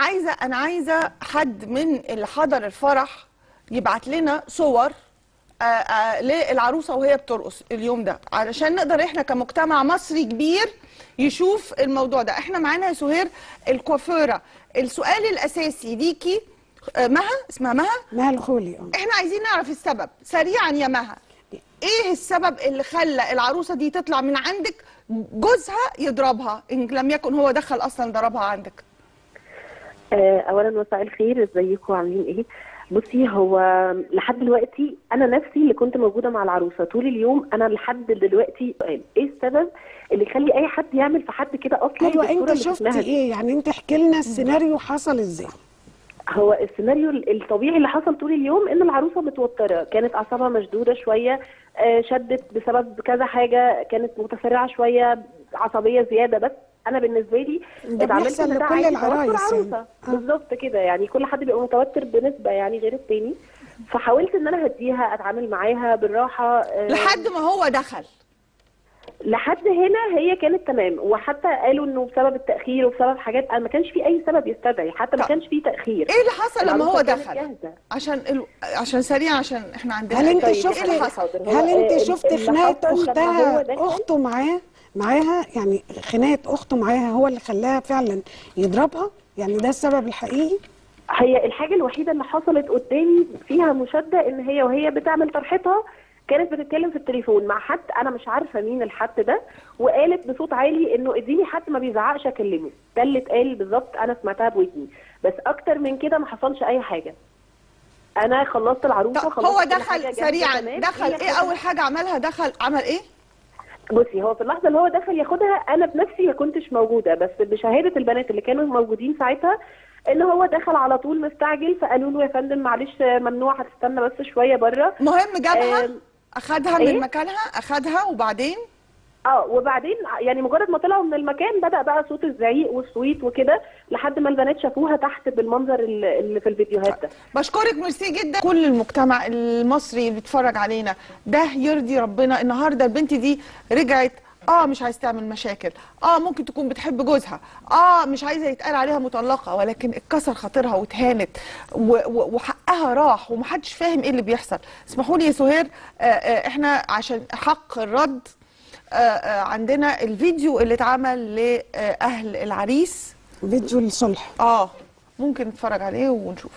عايزه انا عايزه حد من اللي حضر الفرح يبعت لنا صور آه، آه، للعروسه وهي بترقص اليوم ده علشان نقدر احنا كمجتمع مصري كبير يشوف الموضوع ده احنا معانا يا سهير الكوافيره السؤال الاساسي ليكي آه، مها اسمها مها مها الخولي اه احنا عايزين نعرف السبب سريعا يا مها ايه السبب اللي خلى العروسه دي تطلع من عندك جوزها يضربها ان لم يكن هو دخل اصلا ضربها عندك آه، اولا مساء الخير ازيكم عاملين ايه بصي هو لحد دلوقتي انا نفسي اللي كنت موجوده مع العروسه طول اليوم انا لحد دلوقتي سؤال ايه السبب اللي يخلي اي حد يعمل في حد كده اصلا ايوه بالصورة انت اللي شفناها شفتي دي؟ ايه يعني انت احكي لنا السيناريو حصل ازاي هو السيناريو الطبيعي اللي حصل طول اليوم ان العروسه متوتره كانت اعصابها مشدوده شويه آه، شدت بسبب كذا حاجه كانت متسرعه شويه عصبيه زياده بس انا بالنسبه لي ده اتعاملت بيحصل إن ده لكل عادي العرايس توتر يعني. عروسه آه. بالظبط كده يعني كل حد بيبقى متوتر بنسبه يعني غير التاني فحاولت ان انا اهديها اتعامل معاها بالراحه آه، لحد ما هو دخل لحد هنا هي كانت تمام وحتى قالوا انه بسبب التاخير وبسبب حاجات أنا ما كانش في اي سبب يستدعي حتى ما طب. كانش في تاخير ايه اللي حصل لما هو العروسة كانت دخل جاهزة. عشان ال... عشان سريع عشان احنا عندنا هل انت طيب، شفت إيه اللي حصل؟ هو هل انت ال- شفت اللي خناقه حصل لما هو اختها دخل- اخته معاه معاها يعني خناقه اخته معاها هو اللي خلاها فعلا يضربها يعني ده السبب الحقيقي هي الحاجه الوحيده اللي حصلت قدامي فيها مشاده ان هي وهي بتعمل طرحتها كانت بتتكلم في التليفون مع حد انا مش عارفه مين الحد ده وقالت بصوت عالي انه اديني حد ما بيزعقش اكلمه ده اللي اتقال بالظبط انا سمعتها بودني بس اكتر من كده ما حصلش اي حاجه انا خلصت العروسه طب خلصت هو كل حاجة دخل جاهزة سريعا تمام. دخل هي ايه خدت- اول حاجه عملها دخل عمل ايه بصي هو في اللحظه اللي هو دخل ياخدها انا بنفسي ما كنتش موجوده بس بشهاده البنات اللي كانوا موجودين ساعتها ان هو دخل على طول مستعجل فقالوا له يا فندم معلش ممنوع هتستنى بس شويه بره مهم جابها آم، اخدها إيه؟ من مكانها اخدها وبعدين اه وبعدين يعني مجرد ما طلعوا من المكان بدا بقى صوت الزعيق والصويت وكده لحد ما البنات شافوها تحت بالمنظر اللي اللي في الفيديوهات ده بشكرك ميرسي جدا كل المجتمع المصري اللي بيتفرج علينا ده يرضي ربنا النهارده البنت دي رجعت اه مش عايز تعمل مشاكل اه ممكن تكون بتحب جوزها اه مش عايزه يتقال عليها مطلقه ولكن اتكسر خاطرها واتهانت و- و- وحقها راح ومحدش فاهم ايه اللي بيحصل اسمحوا لي يا سهير آه آه احنا عشان حق الرد آه آه عندنا الفيديو اللي اتعمل لاهل العريس فيديو الصلح اه ممكن نتفرج عليه ونشوف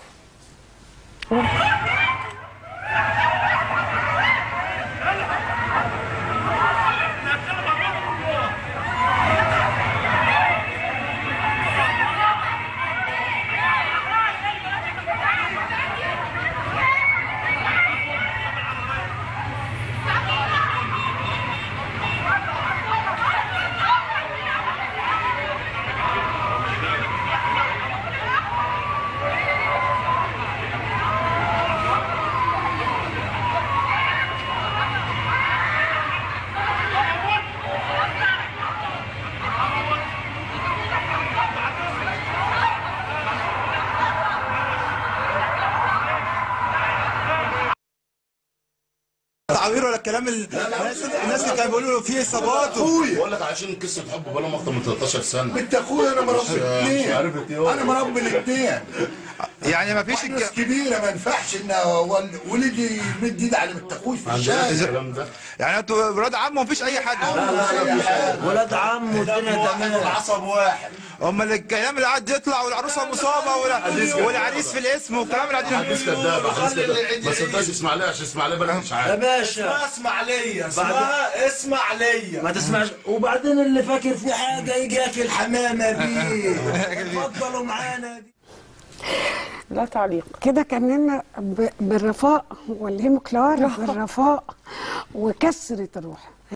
تعوير ولا الكلام ال- الناس الناس اللي كانوا بيقولوا في اصابات و- اخويا بقول لك عايشين قصه حب بقالهم اكتر من 13 سنه انت اخويا انا مربي مش- مش الاثنين عارف ايه انا مربي الاثنين يعني ما فيش ناس كبيره ما ينفعش ان ول- ولدي يمد ايده على بنت اخوي في الشارع الكلام ده يعني انتوا ولاد عم ومفيش اي حاجه ولاد عم والدنيا تمام العصب واحد امال الكلام اللي قاعد يطلع والعروسه مصابه ولا- والعريس في الاسم والكلام اللي قاعدين حديث كذاب حديث كذاب ما صدقش اسماعيليه عشان اسماعيليه بلد مش يا عارف باشا اسمع ليا اسمها اسمع ليا ما تسمعش وبعدين اللي فاكر في حاجه يجي ياكل الحمامه دي اتفضلوا معانا دي لا تعليق كده كاننا ب- بالرفاق والهيموكلار بالرفاق وكسرت الروح